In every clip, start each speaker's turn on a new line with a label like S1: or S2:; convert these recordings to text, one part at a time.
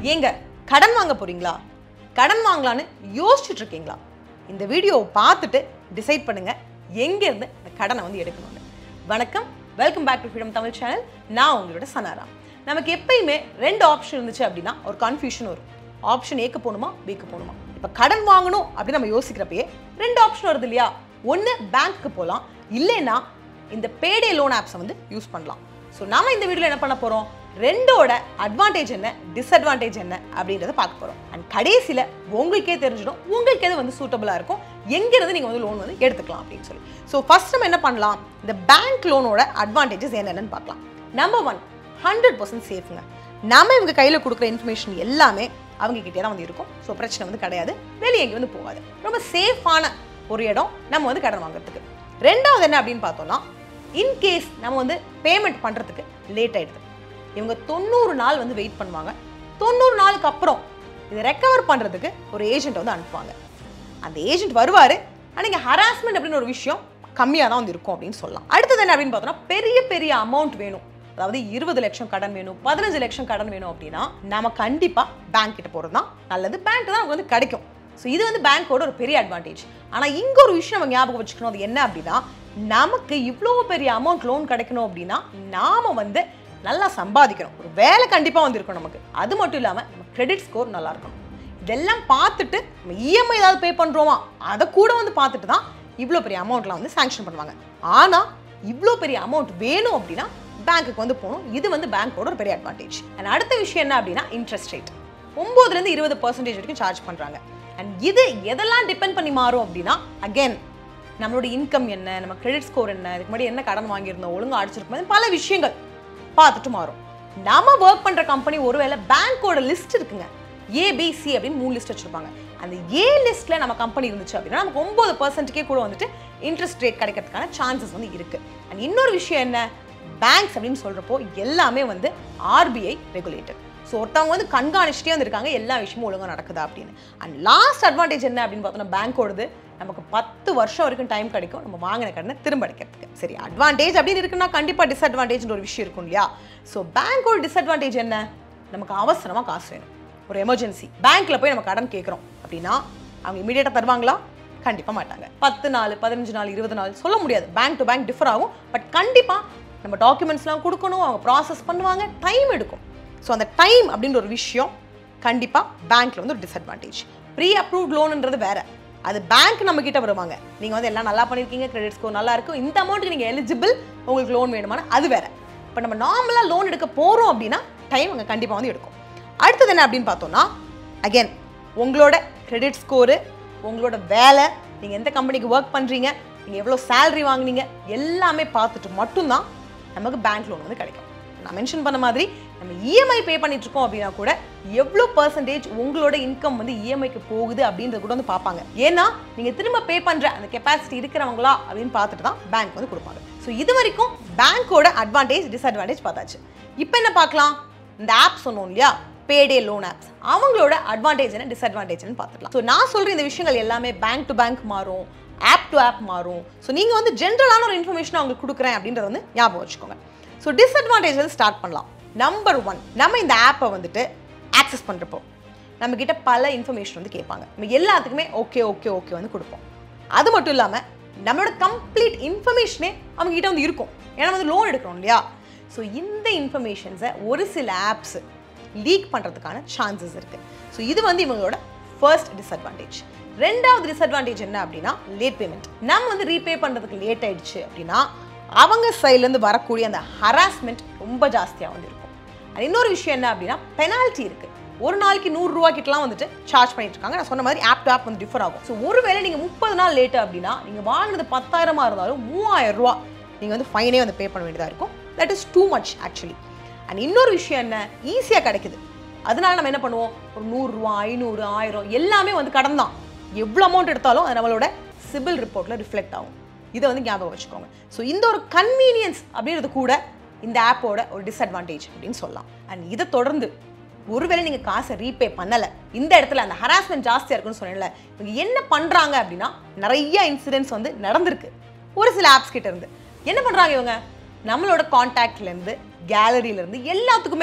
S1: ஏங்க கடன் வாங்க போறீங்களா கடன் வாங்கலான்னு யோசிச்சுட்டு இருக்கீங்களா இந்த வீடியோவை பார்த்துட்டு டிசைட் பண்ணுங்க எங்கேருந்து இந்த கடனை வந்து எடுக்கணும்னு வணக்கம் welcome back to freedom Tamil channel நான் உங்களோட சனாராம் நமக்கு எப்பயுமே ரெண்டு ஆப்ஷன் இருந்துச்சு அப்படின்னா ஒரு கன்ஃபியூஷன் வரும் ஆப்ஷன் ஏக்கு போகணுமா பிக்கு போகணுமா இப்போ கடன் வாங்கணும் அப்படின்னு நம்ம யோசிக்கிறப்பயே ரெண்டு ஆப்ஷன் வருது இல்லையா ஒன்று பேங்க்கு போகலாம் இல்லைன்னா இந்த பேடே லோன் ஆப்ஸை வந்து யூஸ் பண்ணலாம் ஸோ நாம இந்த வீடியோவில் என்ன பண்ண போகிறோம் ரெண்டோட அட்வான்டேஜ் என்ன டிஸ்அட்வான்டேஜ் என்ன அப்படின்றத பார்க்க போகிறோம் அண்ட் கடைசியில் உங்களுக்கே தெரிஞ்சிடும் உங்களுக்கு எது வந்து சூட்டபுளாக இருக்கும் எங்கேருந்து நீங்கள் வந்து லோன் வந்து எடுத்துக்கலாம் அப்படின்னு சொல்லி ஸோ ஃபர்ஸ்ட் நம்ம என்ன பண்ணலாம் இந்த பேங்க் லோனோட அட்வான்டேஜஸ் என்னென்னு பார்க்கலாம் நம்பர் ஒன் ஹண்ட்ரட் பர்சன்ட் சேஃப்ங்க நம்ம இவங்க கையில் கொடுக்குற இன்ஃபர்மேஷன் எல்லாமே அவங்க கிட்டே தான் வந்து இருக்கும் ஸோ பிரச்சனை வந்து கிடையாது வெளியே எங்கேயும் வந்து போகாது ரொம்ப சேஃபான ஒரு இடம் நம்ம வந்து கடன் வாங்குறதுக்கு ரெண்டாவது என்ன அப்படின்னு பார்த்தோம்னா இன்கேஸ் நம்ம வந்து பேமெண்ட் பண்ணுறதுக்கு லேட் ஆயிடுது இவங்க தொண்ணூறு நாள் வந்து வெயிட் பண்ணுவாங்க தொண்ணூறு நாளுக்கு அப்புறம் இதை ரெக்கவர் பண்ணுறதுக்கு ஒரு ஏஜென்ட் வந்து அனுப்புவாங்க அந்த ஏஜென்ட் வருவார் ஆனால் இங்கே ஹராஸ்மெண்ட் அப்படின்னு ஒரு விஷயம் கம்மியாக தான் வந்து இருக்கும் அப்படின்னு சொல்லலாம் அடுத்தது என்ன அப்படின்னு பார்த்தோம்னா பெரிய பெரிய அமௌண்ட் வேணும் அதாவது இருபது லட்சம் கடன் வேணும் பதினஞ்சு லட்சம் கடன் வேணும் அப்படின்னா நம்ம கண்டிப்பாக பேங்க் கிட்ட போகிறது தான் நல்லது பேங்க் தான் நமக்கு வந்து கிடைக்கும் ஸோ இது வந்து பேங்க்கோட ஒரு பெரிய அட்வான்டேஜ் ஆனால் இங்கே ஒரு விஷயம் நம்ம ஞாபகம் வச்சுக்கணும் அது என்ன அப்படின்னா நமக்கு இவ்வளோ பெரிய அமௌண்ட் லோன் கிடைக்கணும் அப்படின்னா நாம வந்து நல்லா சம்பாதிக்கணும் ஒரு வேலை கண்டிப்பாக வந்து இருக்கும் நமக்கு அது மட்டும் இல்லாமல் நம்ம கிரெடிட் ஸ்கோர் நல்லா இருக்கணும் இதெல்லாம் பார்த்துட்டு நம்ம இஎம்ஐ ஏதாவது பே பண்ணுறோமா அதை கூட வந்து பார்த்துட்டு தான் இவ்வளோ பெரிய அமௌண்ட்லாம் வந்து சாங்ஷன் பண்ணுவாங்க ஆனால் இவ்வளோ பெரிய அமௌண்ட் வேணும் அப்படின்னா பேங்க்குக்கு வந்து போகணும் இது வந்து பேங்க்கோட ஒரு பெரிய அட்வான்டேஜ் அண்ட் அடுத்த விஷயம் என்ன அப்படின்னா இன்ட்ரெஸ்ட் ரேட் ஒம்போதுலேருந்து இருபது பர்சன்டேஜ் வரைக்கும் சார்ஜ் பண்ணுறாங்க அண்ட் இது எதெல்லாம் டிபெண்ட் பண்ணி மாறும் அப்படின்னா அகைன் நம்மளோட இன்கம் என்ன நம்ம கிரெடிட் ஸ்கோர் என்ன இதுக்கு முன்னாடி என்ன கடன் வாங்கியிருந்தோம் ஒழுங்கா அடிச்சிருக்கோம் பல விஷயங்கள் பார்த்துட்டு மாறும் நம்ம ஒர்க் பண்ற கம்பெனி ஒருவேளை பேங்க்கோட லிஸ்ட் இருக்குங்க ஏபிசி அப்படின்னு மூணு லிஸ்ட் வச்சிருப்பாங்க அந்த ஏ லிஸ்ட்ல நம்ம கம்பெனி இருந்துச்சு அப்படின்னா நமக்கு ஒன்பது பர்சன்ட்டுக்கே கூட வந்துட்டு இன்ட்ரெஸ்ட் ரேட் கிடைக்கிறதுக்கான சான்சஸ் வந்து இருக்கு அண்ட் இன்னொரு விஷயம் என்ன பேங்க்ஸ் அப்படின்னு சொல்றப்போ எல்லாமே வந்து ஆர்பிஐ ரெகுலேட்டட் ஸோ ஒருத்தவங்க வந்து கண்காணிச்சிட்டே வந்திருக்காங்க எல்லா விஷயமும் ஒழுங்காக நடக்குதா அப்படின்னு அண்ட் லாஸ்ட் அட்வான்டேஜ் என்ன அப்படின்னு பார்த்தோம்னா பேங்க்கோடது நமக்கு பத்து வருஷம் வரைக்கும் டைம் கிடைக்கும் நம்ம வாங்கின கடனை திரும்ப அடைக்கிறதுக்கு சரி அட்வான்டேஜ் அப்படின்னு இருக்குன்னா கண்டிப்பாக டிஸ்அட்வான்டேஜ்னு ஒரு விஷயம் இருக்கும் இல்லையா ஸோ பேங்க்கோட டிஸ்அட்வான்டேஜ் என்ன நமக்கு அவசரமாக காசு வேணும் ஒரு எமர்ஜென்சி பேங்க்ல போய் நம்ம கடன் கேட்குறோம் அப்படின்னா அவங்க இமீடியட்டாக தருவாங்களா கண்டிப்பாக மாட்டாங்க பத்து நாள் பதினஞ்சு நாள் இருபது நாள் சொல்ல முடியாது பேங்க் டு பேங்க் டிஃபர் ஆகும் பட் கண்டிப்பாக நம்ம டாக்குமெண்ட்ஸ்லாம் கொடுக்கணும் அவங்க ப்ராசஸ் பண்ணுவாங்க டைம் எடுக்கும் ஸோ அந்த டைம் அப்படின்ற ஒரு விஷயம் கண்டிப்பாக பேங்க்ல வந்து ஒரு டிஸ்அட்வான்டேஜ் ப்ரீ அப்ரூவ்ட் லோனுன்றது வேற அது பேங்க் நம்ம கிட்ட வருவாங்க நீங்க வந்து எல்லாம் நல்லா பண்ணிருக்கீங்க கிரெடிட் ஸ்கோர் நல்லா இருக்கும் இந்த அமௌண்ட்டுக்கு நீங்க எலிஜிபிள் உங்களுக்கு லோன் வேணுமான அது வேற இப்போ நம்ம நார்மலா லோன் எடுக்க போறோம் அப்படின்னா டைம் அங்கே கண்டிப்பா வந்து எடுக்கும் அடுத்தது என்ன அப்படின்னு பார்த்தோம்னா அகைன் உங்களோட கிரெடிட் ஸ்கோரு உங்களோட வேலை நீங்க எந்த கம்பெனிக்கு ஒர்க் பண்றீங்க நீங்க எவ்வளோ சேலரி வாங்குனீங்க எல்லாமே பார்த்துட்டு மட்டும்தான் நமக்கு பேங்க் லோன் வந்து கிடைக்கும் நான் மென்ஷன் பண்ண மாதிரி நம்ம இஎம்ஐ பே பண்ணிட்டு இருக்கோம் அப்படின்னா கூட எவ்வளோ பர்சன்டேஜ் உங்களோட இன்கம் வந்து இஎம்ஐக்கு போகுது அப்படின்றத கூட வந்து பார்ப்பாங்க ஏன்னா நீங்கள் திரும்ப பே பண்ணுற அந்த கெப்பாசிட்டி இருக்கிறவங்களா அப்படின்னு பார்த்துட்டு தான் பேங்க் வந்து கொடுப்பாங்க ஸோ இது வரைக்கும் பேங்க்கோட அட்வான்டேஜ் டிஸ்அட்வான்டேஜ் பார்த்தாச்சு இப்போ என்ன பார்க்கலாம் இந்த ஆப் சொன்னோம் இல்லையா பேடே லோன் ஆப்ஸ் அவங்களோட அட்வான்டேஜ் என்ன டிஸ்அட்வான்டேஜ்னு பார்த்துக்கலாம் ஸோ நான் சொல்கிற இந்த விஷயங்கள் எல்லாமே பேங்க் டு பேங்க் மாறும் ஆப் டு ஆப் மாறும் ஸோ நீங்கள் வந்து ஜென்ரலான ஒரு இன்ஃபர்மேஷன் அவங்களுக்கு கொடுக்குறேன் அப்படின்றத வந்து ஞாபகம் வச்சுக்கோங்க ஸோ டிஸ்அட்வான்டேஜ் வந்து ஸ்டார்ட் பண்ணலாம் நம்பர் ஒன் நம்ம இந்த ஆப்பை வந்துட்டு ஆக்சஸ் பண்ணுறப்போ நம்மக்கிட்ட பல இன்ஃபர்மேஷன் வந்து கேட்பாங்க நம்ம எல்லாத்துக்குமே ஓகே ஓகே ஓகே வந்து கொடுப்போம் அது மட்டும் இல்லாமல் நம்மளோட கம்ப்ளீட் இன்ஃபர்மேஷனே அவங்க கிட்ட வந்து இருக்கும் ஏன்னா வந்து லோன் எடுக்கிறோம் இல்லையா ஸோ இந்த இன்ஃபர்மேஷன்ஸை ஒரு சில ஆப்ஸ் லீக் பண்ணுறதுக்கான சான்சஸ் இருக்குது ஸோ இது வந்து இவங்களோட ஃபர்ஸ்ட் டிஸ்அட்வான்டேஜ் ரெண்டாவது டிஸ்அட்வான்டேஜ் என்ன அப்படின்னா லேட் பேமெண்ட் நம்ம வந்து ரீபே பண்ணுறதுக்கு லேட் ஆயிடுச்சு அப்படின்னா அவங்க சைட்லேருந்து வரக்கூடிய அந்த ஹராஸ்மெண்ட் ரொம்ப ஜாஸ்தியாக வந்து இருக்கும் அது இன்னொரு விஷயம் என்ன அப்படின்னா பெனால்ட்டி இருக்குது ஒரு நாளைக்கு நூறுரூவா கிட்டலாம் வந்துட்டு சார்ஜ் பண்ணிட்டு இருக்காங்க நான் சொன்ன மாதிரி ஆப் டு ஆப் வந்து டிஃபர் ஆகும் ஸோ ஒருவேளை நீங்கள் முப்பது நாள் லேட்டு அப்படின்னா நீங்கள் வாங்கினது பத்தாயிரமா இருந்தாலும் மூவாயிரம் ரூபா நீங்கள் வந்து ஃபைனே வந்து பே பண்ண வேண்டியதாக இருக்கும் that is too much actually and இன்னொரு விஷயம் என்ன ஈஸியாக கிடைக்குது அதனால நம்ம என்ன பண்ணுவோம் ஒரு நூறுரூவா ஐநூறு ஆயிரம் எல்லாமே வந்து கடன் தான் எவ்வளோ அமௌண்ட் எடுத்தாலும் அது நம்மளோட சிபில் ரிப்போர்ட்டில் ரிஃப்ளெக்ட் ஆகும் இதை வந்து ஞாபகம் வச்சுக்கோங்க ஸோ இந்த ஒரு கன்வீனியன்ஸ் அப்படின்றது கூட இந்த ஆப்போட ஒரு டிஸ்அட்வான்டேஜ் அப்படின்னு சொல்லலாம் அண்ட் இதை தொடர்ந்து ஒருவேளை நீங்கள் காசை ரீபே பண்ணலை இந்த இடத்துல அந்த ஹராஸ்மெண்ட் ஜாஸ்தியாக இருக்குன்னு சொன்னேன்ல இவங்க என்ன பண்ணுறாங்க அப்படின்னா நிறைய இன்சிடென்ட்ஸ் வந்து நடந்திருக்கு ஒரு சில ஆப்ஸ் கிட்ட இருந்து என்ன பண்ணுறாங்க இவங்க நம்மளோட காண்டாக்ட்லேருந்து கேலரியிலேருந்து எல்லாத்துக்குமே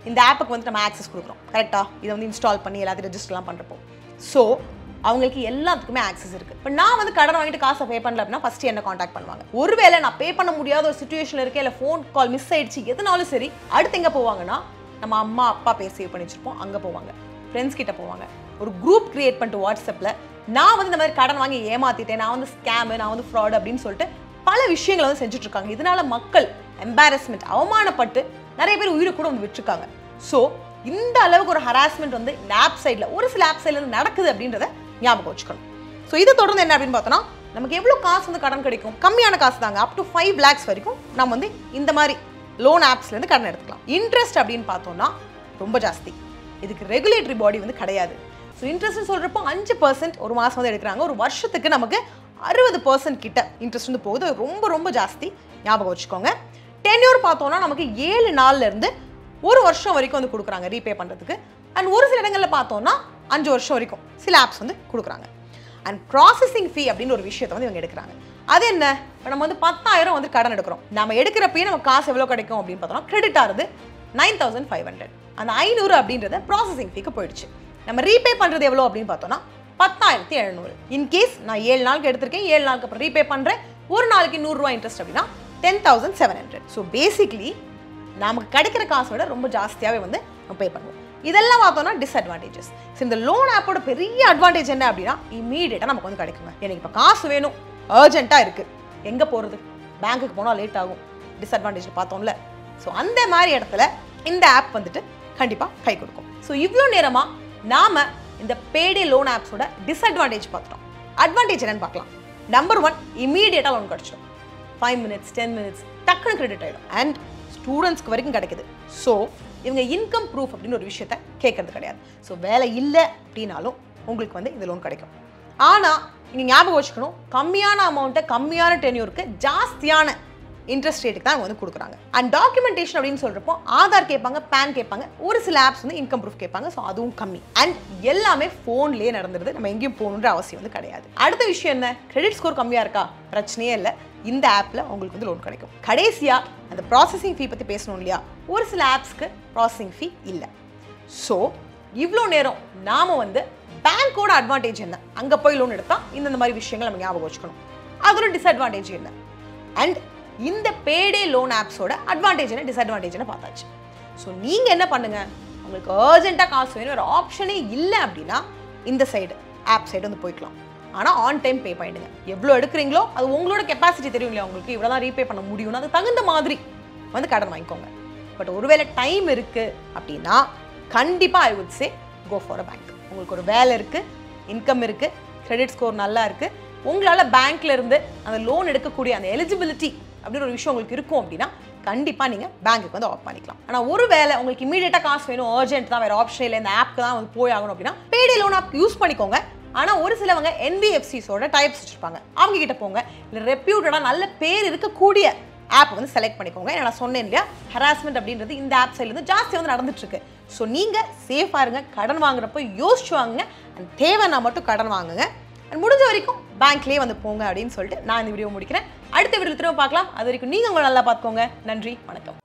S1: இந்த ஆப்புக்கு வந்து நம்ம ஆக்சஸ் கொடுக்குறோம் கரெக்டாக இதை வந்து இன்ஸ்டால் பண்ணி எல்லாத்தையும் ரெஜிஸ்டர்லாம் பண்ணுறப்போ ஸோ அவங்களுக்கு எல்லாத்துக்குமே ஆக்சஸ் இருக்கு இப்போ நான் வந்து கடன் வாங்கிட்டு காசை பே பண்ணல அப்படின்னா ஃபர்ஸ்ட் என்ன காண்டாக்ட் பண்ணுவாங்க ஒருவேளை நான் பே பண்ண முடியாத ஒரு சுச்சுவேஷன் இருக்கேன் இல்லை ஃபோன் கால் மிஸ் ஆயிடுச்சு எதுனாலும் சரி அடுத்து எங்கே போவாங்கன்னா நம்ம அம்மா அப்பா பேர் சேவ் பண்ணி வச்சிருப்போம் அங்கே போவாங்க ஃப்ரெண்ட்ஸ் கிட்ட போவாங்க ஒரு குரூப் கிரியேட் பண்ணிட்டு வாட்ஸ்அப்பில் நான் வந்து இந்த மாதிரி கடன் வாங்கி ஏமாத்திட்டேன் நான் வந்து ஸ்கேமு நான் வந்து ஃப்ராட் அப்படின்னு சொல்லிட்டு பல விஷயங்களை வந்து செஞ்சுட்டு இருக்காங்க இதனால மக்கள் எம்பாரஸ்மெண்ட் அவமானப்பட்டு நிறைய பேர் உயிரை கூட வந்து விட்டுருக்காங்க ஸோ இந்த அளவுக்கு ஒரு ஹராஸ்மெண்ட் வந்து இந்த ஆப் சைடில் ஒரு சில ஆப் சைடில் இருந்து நடக்குது அப்படின்றத ஞாபகம் வச்சுக்கணும் ஸோ இதை தொடர்ந்து என்ன அப்படின்னு பார்த்தோன்னா நமக்கு எவ்வளோ காசு வந்து கடன் கிடைக்கும் கம்மியான காசு தாங்க அப் டு ஃபைவ் லேக்ஸ் வரைக்கும் நம்ம வந்து இந்த மாதிரி லோன் ஆப்ஸ்லேருந்து கடன் எடுத்துக்கலாம் இன்ட்ரெஸ்ட் அப்படின்னு பார்த்தோம்னா ரொம்ப ஜாஸ்தி இதுக்கு ரெகுலேட்டரி பாடி வந்து கிடையாது ஸோ இன்ட்ரெஸ்ட்னு சொல்கிறப்போ அஞ்சு பர்சன்ட் ஒரு மாதம் வந்து எடுக்கிறாங்க ஒரு வருஷத்துக்கு நமக்கு அறுபது பர்சன்ட் கிட்ட இன்ட்ரெஸ்ட் வந்து போகுது அது ரொம்ப ரொம்ப ஜாஸ்தி ஞாபகம் வச்சுக்கோங்க டென்யூர் பார்த்தோம்னா நமக்கு ஏழு நாள்ல இருந்து ஒரு வருஷம் வரைக்கும் வந்து கொடுக்குறாங்க ரீபே பண்ணுறதுக்கு அண்ட் ஒரு சில இடங்களில் பார்த்தோம்னா அஞ்சு வருஷம் வரைக்கும் சில ஆப்ஸ் வந்து கொடுக்குறாங்க அண்ட் ப்ராசஸிங் ஃபீ அப்படின்னு ஒரு விஷயத்தை வந்து இவங்க எடுக்கிறாங்க அது என்ன இப்போ நம்ம வந்து பத்தாயிரம் வந்து கடன் எடுக்கிறோம் நம்ம எடுக்கிறப்பயே நம்ம காசு எவ்வளோ கிடைக்கும் அப்படின்னு பார்த்தோம்னா கிரெடிட் ஆகுது நைன் தௌசண்ட் ஃபைவ் ஹண்ட்ரட் அந்த ஐநூறு அப்படின்றத ப்ராசஸிங் ஃபீக்கு போயிடுச்சு நம்ம ரீபே பண்ணுறது எவ்வளோ அப்படின்னு பார்த்தோம்னா பத்தாயிரத்தி எழுநூறு இன்கேஸ் நான் ஏழு நாளுக்கு எடுத்திருக்கேன் ஏழு நாளுக்கு அப்புறம் ரீபே பண்ணுறேன் ஒரு நாளைக்கு நூறுரூவா இன்ட்ரெஸ்ட் அப்படின்னா ten thousand seven hundred so basically நமக்கு கிடைக்கிற காசை விட ரொம்ப ஜாஸ்தியாகவே வந்து நம்ம பே பண்ணுவோம் இதெல்லாம் பார்த்தோம்னா டிஸ்அட்வான்டேஜஸ் ஸோ இந்த லோன் ஆப்போட பெரிய அட்வான்டேஜ் என்ன அப்படின்னா இமீடியட்டாக நமக்கு வந்து கிடைக்குங்க எனக்கு இப்போ காசு வேணும் அர்ஜென்ட்டாக இருக்குது எங்கே போகிறது பேங்க்குக்கு போனால் லேட் ஆகும் டிஸ்அட்வான்டேஜ் பார்த்தோம்ல ஸோ அந்த மாதிரி இடத்துல இந்த ஆப் வந்துட்டு கண்டிப்பாக கை கொடுக்கும் ஸோ இவ்வளோ நேரமாக நாம இந்த பேடே லோன் ஆப்ஸோட டிஸ்அட்வான்டேஜ் பார்த்துட்டோம் அட்வான்டேஜ் என்னன்னு பார்க்கலாம் நம்பர் ஒன் இமீடியட்டாக லோன் கிடச்சிடும் ஃபைவ் மினிட்ஸ் டென் மினிட்ஸ் டக்குனு கிரெடிட் ஆகிடும் அண்ட் ஸ்டூடெண்ட்ஸ்க்கு வரைக்கும் கிடைக்குது ஸோ இவங்க இன்கம் ப்ரூஃப் அப்படின்னு ஒரு விஷயத்த கேட்கறது கிடையாது ஸோ வேலை இல்லை அப்படின்னாலும் உங்களுக்கு வந்து இந்த லோன் கிடைக்கும் ஆனால் நீங்கள் ஞாபகம் வச்சுக்கணும் கம்மியான அமௌண்ட்டை கம்மியான டென்யூருக்கு ஜாஸ்தியான இன்ட்ரெஸ்ட் ரேட்டுக்கு தான் அவங்க வந்து கொடுக்குறாங்க அண்ட் டாக்குமெண்டேஷன் அப்படின்னு சொல்கிறப்போ ஆதார் கேட்பாங்க பேன் கேட்பாங்க ஒரு சில ஆப்ஸ் வந்து இன்கம் ப்ரூஃப் கேட்பாங்க ஸோ அதுவும் கம்மி அண்ட் எல்லாமே ஃபோன்லேயே நடந்துருது நம்ம எங்கேயும் போகணுன்ற அவசியம் வந்து கிடையாது அடுத்த விஷயம் என்ன கிரெடிட் ஸ்கோர் கம்மியாக இருக்கா பிரச்சனையே இல்லை இந்த ஆப்பில் உங்களுக்கு வந்து லோன் கிடைக்கும் கடைசியாக அந்த ப்ராசஸிங் ஃபீ பற்றி பேசணும் இல்லையா ஒரு சில ஆப்ஸ்க்கு ப்ராசஸிங் ஃபீ இல்லை ஸோ இவ்வளோ நேரம் நாம் வந்து பேங்க்கோட அட்வான்டேஜ் என்ன அங்கே போய் லோன் எடுத்தால் இந்தந்த மாதிரி விஷயங்கள் நம்ம ஞாபகம் வச்சுக்கணும் அதோட டிஸ்அட்வான்டேஜ் என்ன அண்ட் இந்த பேடே லோன் ஆப்ஸோட அட்வான்டேஜ் என்ன டிஸ்அட்வான்டேஜ் என்ன பார்த்தாச்சு ஸோ நீங்கள் என்ன பண்ணுங்க உங்களுக்கு அர்ஜென்ட்டாக காசு வேணும் ஒரு ஆப்ஷனே இல்லை அப்படின்னா இந்த சைடு ஆப் சைடு வந்து போய்க்கலாம் ஆனால் ஆன் டைம் பே பண்ணிடுங்க எவ்வளோ எடுக்கிறீங்களோ அது உங்களோட கெப்பாசிட்டி தெரியும் இல்லையா உங்களுக்கு இவ்வளோ தான் ரீபே பண்ண முடியும்னு அதுக்கு தகுந்த மாதிரி வந்து கடன் வாங்கிக்கோங்க பட் ஒருவேளை டைம் இருக்குது அப்படின்னா கண்டிப்பாக I would say go for a bank உங்களுக்கு ஒரு வேலை இருக்குது இன்கம் இருக்குது கிரெடிட் ஸ்கோர் நல்லா இருக்குது உங்களால் பேங்க்ல இருந்து அந்த லோன் எடுக்கக்கூடிய அந்த எலிஜிபிலிட்டி அப்படின்னு ஒரு விஷயம் உங்களுக்கு இருக்கும் அப்படின்னா கண்டிப்பாக நீங்கள் பேங்க்குக்கு வந்து ஆஃப் பண்ணிக்கலாம் ஆனால் ஒரு வேலை உங்களுக்கு இமீடியட்டாக காசு வேணும் அர்ஜென்ட் தான் வேறு ஆப்ஷன் இல்லை இந்த ஆப்க்கு தான் வந்து போய் ஆகணும் அப்படின்னா பேடி லோன் ஆப் யூஸ் பண்ணிக்கோங்க ஆனால் ஒரு சிலவங்க என்பிஎஃப்சிஸோட டைப்ஸ் வச்சுருப்பாங்க அவங்க கிட்ட போங்க இல்லை ரெப்யூட்டடாக நல்ல பேர் இருக்கக்கூடிய ஆப் வந்து செலக்ட் பண்ணிக்கோங்க ஏன்னா நான் சொன்னேன் இல்லையா ஹராஸ்மெண்ட் அப்படின்றது இந்த ஆப் சைட்லேருந்து ஜாஸ்தி வந்து நடந்துட்டு இருக்கு ஸோ நீங்கள் சேஃபாக இருங்க கடன் வாங்குறப்போ யோசிச்சு வாங்குங்க அண்ட் தேவைன்னா மட்டும் கடன் வாங்குங்க அண்ட் முடிஞ்ச வரைக்கும் பேங்க்லேயே வந்து போங்க அப்படின்னு சொல்லிட்டு நான் இந்த வீடியோ முடிக்கிறேன் அடுத்த வீடியோ திரும்ப பார்க்கலாம் அது வரைக்கும் நீங்கள் உங்களை நல்லா பார்த்துக்கோங்க நன்றி வணக்கம்